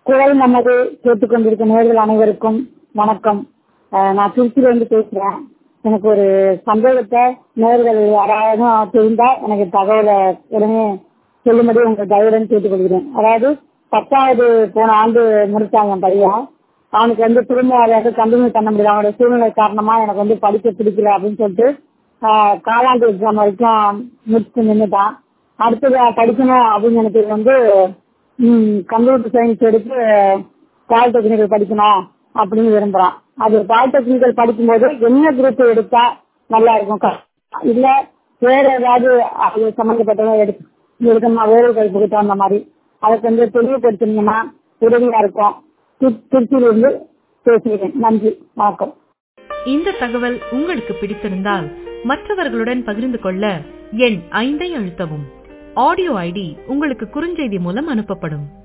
குரல் நமது கேட்டுக்கொண்டிருக்கும் நேர்கள் அனைவருக்கும் வணக்கம் அஹ் நான் திருச்சியில இருந்து பேசுறேன் எனக்கு ஒரு சந்தேகத்தை நேர்கள் யாராவது தெரிந்தா எனக்கு தகவலை உடனே சொல்லும்படி உங்க தயவுடன் கேட்டுக்கொள்கிறேன் அதாவது பத்தாவது போன ஆண்டு முடிச்சாங்க என் பையன் அவனுக்கு வந்து திரும்ப அதை கண்டினியூ பண்ண முடியல அவனோட சூழ்நிலை காரணமா எனக்கு வந்து படிக்க பிடிக்கல அப்படின்னு சொல்லிட்டு ஆஹ் காலாண்டு எக்ஸாம் வரைக்கும் முடிச்சு நின்றுட்டான் அடுத்தது படிக்கணும் அப்படின்னு எனக்கு வந்து கம்ப்யூட்டர் சயின்ஸ் எடுத்து பாலிடெக்னிக்கல் படிக்கணும் அப்படின்னு விரும்புறான் அது பாலிடெக்னிக்கல் படிக்கும்போது என்ன குரூப் எடுத்தா நல்லா இருக்கும் க- இல்ல வேற ஏதாவது அது சம்பந்தப்பட்டதை எடுத்து எடுக்கணுமா வேற கல்விக்கு தகுந்த மாதிரி அதை கொஞ்சம் தெளிவுபடுத்தினீங்கன்னா உதவியா இருக்கும் திரு- திருச்சியிலிருந்து பேசுகிறேன் நன்றி வணக்கம் இந்த தகவல் உங்களுக்கு பிடித்திருந்தால் மற்றவர்களுடன் பகிர்ந்து கொள்ள எண் ஐந்தை அழுத்தவும் ஆடியோ ஐடி உங்களுக்கு குறுஞ்செய்தி மூலம் அனுப்பப்படும்